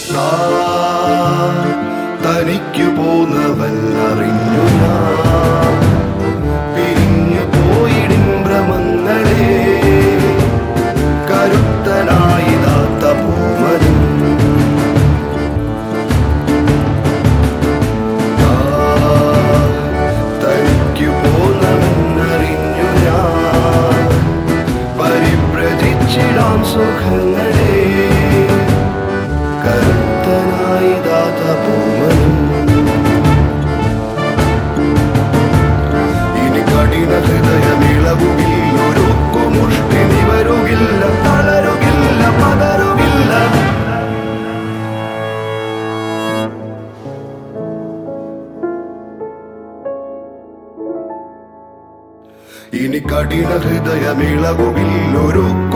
താൻ തനിക്കു പോന്നവൻ അറിഞ്ഞു ഞാൻ പിരിഞ്ഞു പോയിടിൻ ഭ്രമങ്ങളെ കരുത്തനായി താത്ത പൂമനും താൻ തനിക്കു പോന്നവനറിഞ്ഞു ഞാൻ പരിഭ്രജിച്ചിടാം സുഖങ്ങളെ കരുത്തനായി ദാത പൂമനും ഇനി കഠിന ഹൃദയമിളവുകിൽ ഒരുക്കുമുഷ്ടി നിവരുകില്ല തളരുകില്ല പതറുകില്ല ഇനി കഠിന ഹൃദയമിളവുകിൽ ഒരുക്കു